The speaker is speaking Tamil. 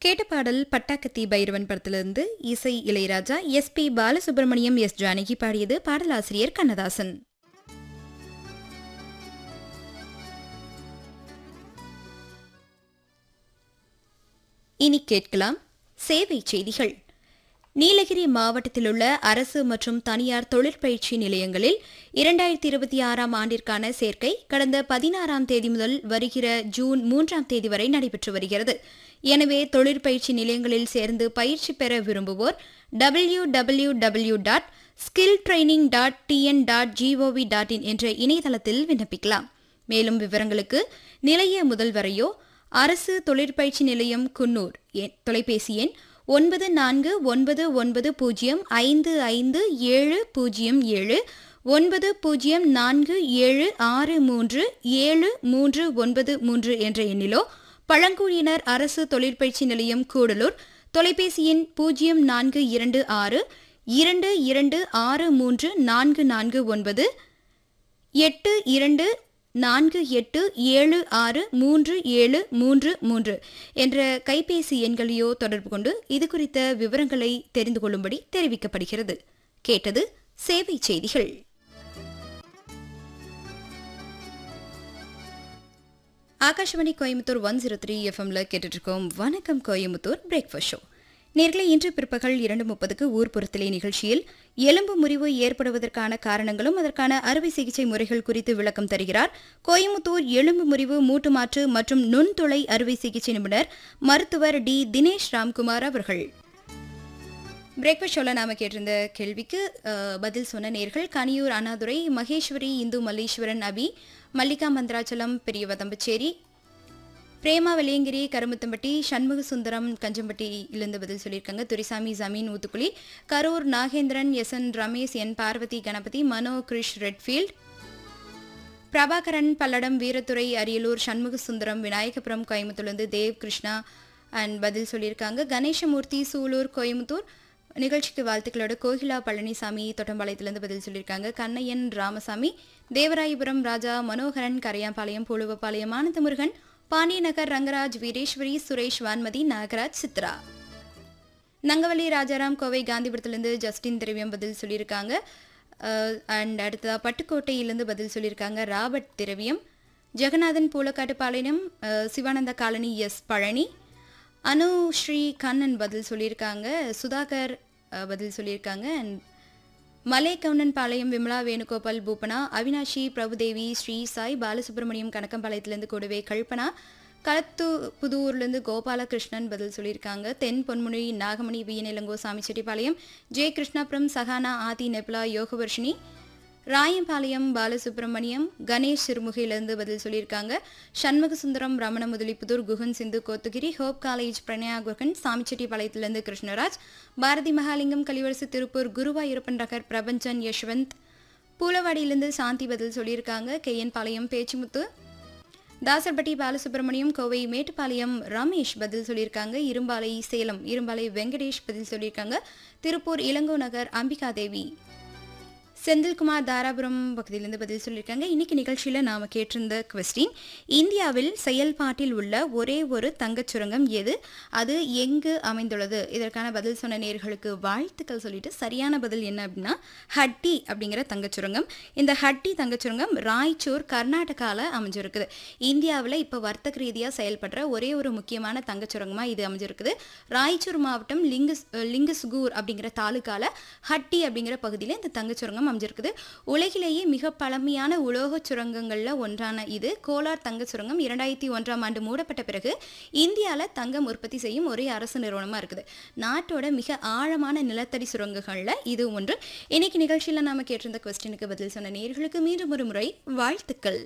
கேட்ட பாடல் பட்டாக்கத்தி பைரவன் படத்திலிருந்து இசை Ilaiyaraaja S P Balasubrahmanyam S Janaki பாடியது பாடலாசிரியர் கண்ணதாசன் இனி கேட்கலாம் சேவை செய்திகள் நீலகிரி மாவட்டத்தில் உள்ள அரசு மற்றும் தனியார் தொழிற்பயிற்சி நிலையங்களில் இரண்டாயிரத்தி இருபத்தி ஆறாம் ஆண்டிற்கான சேர்க்கை கடந்த பதினாறாம் தேதி முதல் வருகிற ஜூன் மூன்றாம் தேதி வரை நடைபெற்று வருகிறது எனவே தொழிற்பயிற்சி நிலையங்களில் சேர்ந்து பயிற்சி பெற விரும்புவோர் W W W dot skill training dot TN dot G O V dot in என்ற இணையதளத்தில் விண்ணப்பிக்கலாம் மேலும் விவரங்களுக்கு நிலைய முதல்வரையோ அரசு தொழிற்பயிற்சி நிலையம் குன்னூர் எண் தொலைபேசி எண் ஒன்பது நான்கு ஒன்பது ஒன்பது பூஜ்ஜியம் ஐந்து ஐந்து ஏழு பூஜ்ஜியம் ஏழு ஒன்பது பூஜ்ஜியம் நான்கு ஏழு ஆறு மூன்று ஏழு மூன்று ஒன்பது மூன்று என்ற எண்ணிலோ பழங்குடியினர் அரசு தொழிற்பயிற்சி நிலையம் கூடலூர் தொலைபேசி எண் பூஜ்ஜியம் நான்கு இரண்டு ஆறு இரண்டு இரண்டு ஆறு மூன்று நான்கு நான்கு ஒன்பது எட்டு இரண்டு நான்கு எட்டு ஏழு ஆறு மூன்று ஏழு மூன்று மூன்று என்ற கைபேசி எண்களையோ தொடர்பு கொண்டு இது குறித்த விவரங்களை தெரிந்து கொள்ளும்படி தெரிவிக்கப்படுகிறது கேட்டது சேவை செய்திகள் Akashvani Coimbatore one zero three எஃப்எம்ல கேட்டுட்டு இருக்கோம் வணக்கம் கோயம்புத்தூர் பிரேக்ஃபாஸ்ட் ஷோ நேர்களை இன்று பிற்பகல் இரண்டு முப்பதுக்கு ஊர்ப்புறத்திலே நிகழ்ச்சியில் எலும்பு முறிவு ஏற்படுவதற்கான காரணங்களும் அதற்கான அறுவை சிகிச்சை முறைகள் குறித்து விளக்கம் தருகிறார் கோயம்புத்தூர் எலும்பு முறிவு மூட்டு மாற்று மற்றும் நுண்துளை அறுவை சிகிச்சை நிபுணர் மருத்துவர் டி தினேஷ் ராம்குமார் அவர்கள் பிரேக்ஃபாஸ்ட் ஷோல நாம கேட்டிருந்த கேள்விக்கு அஹ், பதில் சொன்ன நேர்கள் கனியூர் அண்ணாதுரை மகேஸ்வரி இந்து மல்லீஸ்வரன் அபி மல்லிகா மந்திராச்சலம் பெரியவதம்பச்சேரி பிரேமா வெள்ளியங்கிரி கருமுத்தம்பட்டி சண்முக சுந்தரம் கஞ்சம்பட்டியிலிருந்து பதில் சொல்லியிருக்காங்க Duraisamy Zamin Uthukuli Karur Nagendran S N Ramesh N Parvathi Ganapathi Mano Krish Redfield Prabhakaran Palladam Veerathurai Ariyalur Shanmuga Sundaram Vinayagapuram கோயம்புத்தூர்லேருந்து தேவ் கிருஷ்ணா அண்ட் பதில் சொல்லியிருக்காங்க கணேசமூர்த்தி சூலூர் கோயம்புத்தூர் நிகழ்ச்சிக்கு வாழ்த்துக்களோட கோகிலா பழனிசாமி தொட்டம்பாளையத்திலிருந்து பதில் சொல்லியிருக்காங்க கண்ணையன் ராமசாமி தேவராயபுரம் ராஜா மனோகரன் கரையாம்பாளையம் புழுவப்பாளையம் ஆனந்தமுருகன் பாண்டியநகர் ரங்கராஜ் வீரேஸ்வரி சுரேஷ் வான்மதி நாகராஜ் சித்ரா நங்கவள்ளி ராஜாராம் கோவை காந்திபுரத்துலேருந்து ஜஸ்டின் திரவியம் பதில் சொல்லியிருக்காங்க அண்ட் அடுத்ததா பட்டுக்கோட்டையிலேருந்து பதில் சொல்லியிருக்காங்க ராபர்ட் திரவியம் ஜெகநாதன் பூலக்காட்டுப்பாளையம் அஹ், சிவானந்த காலனி எஸ் பழனி அனு ஸ்ரீ கண்ணன் பதில் சொல்லியிருக்காங்க சுதாகர் அஹ், பதில் சொல்லியிருக்காங்க அண்ட் மலை கவுண்டன் பாளையம் விமலா வேணுகோபால் பூபனா அவினாஷி பிரபுதேவி ஸ்ரீ சாய் பாலசுப்ரமணியம் கணக்கம்பாளையத்திலேருந்து கூடவே கல்பனா களத்து புதூர்லேருந்து கோபாலகிருஷ்ணன் பதில் சொல்லியிருக்காங்க தென் பொன்முனி நாகமணி வியநிலங்கோ சாமி செட்டிப்பாளையம் ஜே கிருஷ்ணாபுரம் சஹானா ஆதி நெப்லா யோகவர்ஷினி ராயம்பாளையம் பாலசுப்ரமணியம் கணேஷ் சிறுமுகையிலிருந்து பதில் சொல்லியிருக்காங்க சண்முக சுந்தரம் ரமண முதலிப்புதூர் குகன் சிந்து கோத்தகிரி ஹோப் காலேஜ் பிரணயா குகன் சாமிச்செட்டிப்பாளையத்திலிருந்து கிருஷ்ணராஜ் பாரதி மகாலிங்கம் கலிவரசு திருப்பூர் குருவாயூரப்பன் நகர் பிரபஞ்சன் யஷ்வந்த் பூலவாடியிலிருந்து சாந்தி பதில் சொல்லியிருக்காங்க கே என் பாளையம் பேச்சுமுத்து தாசர்பட்டி பாலசுப்ரமணியம் கோவை மேட்டுப்பாளையம் ரமேஷ் பதில் சொல்லியிருக்காங்க இரும்பாலை சேலம் இரும்பாலை வெங்கடேஷ் பதில் சொல்லியிருக்காங்க திருப்பூர் இளங்கோ நகர் அம்பிகாதேவி செந்தில்குமார் தாராபுரம் பகுதியிலிருந்து பதில் சொல்லியிருக்காங்க இன்னைக்கு நிகழ்ச்சியில் நாம் கேட்டிருந்த கொஸ்டின் இந்தியாவில் செயல்பாட்டில் உள்ள ஒரே ஒரு தங்கச் சுரங்கம் எது அது எங்கு அமைந்துள்ளது இதற்கான பதில் சொன்ன நேர்களுக்கு வாழ்த்துக்கள் சொல்லிட்டு சரியான பதில் என்ன அப்படின்னா ஹட்டி அப்படிங்கிற தங்கச் சுரங்கம் இந்த ஹட்டி தங்கச் சுரங்கம் ராய்ச்சூர் கர்நாடகாவில் அமைஞ்சிருக்குது இந்தியாவில் இப்போ வர்த்தக ரீதியாக செயல்படுற ஒரே ஒரு முக்கியமான தங்கச் சுரங்கமாக இது அமைஞ்சிருக்குது ராய்ச்சூர் மாவட்டம் லிங்கஸ் லிங்கஸ்கூர் அப்படிங்கிற தாலுக்கால ஹட்டி அப்படிங்கிற பகுதியில் இந்த தங்கச் சுரங்கம் அமைஞ்சிருக்குது உலகிலேயே மிக பழமையான உலோகச் சுரங்கங்களில் ஒன்றான இது கோலார் தங்கச் சுரங்கம் இரண்டாயிரத்தி ஒன்றாம் ஆண்டு மூடப்பட்ட பிறகு இந்தியாவில் தங்கம் உற்பத்தி செய்யும் ஒரே அரசு நிறுவனமாக இருக்குது நாட்டோட மிக ஆழமான நிலத்தடி சுரங்கங்களில் இது ஒன்று இன்னைக்கு நிகழ்ச்சியில் நாம கேட்டிருந்த கொஸ்டினுக்கு பதில் சொன்ன நேர்களுக்கு மீண்டும் ஒரு முறை வாழ்த்துக்கள்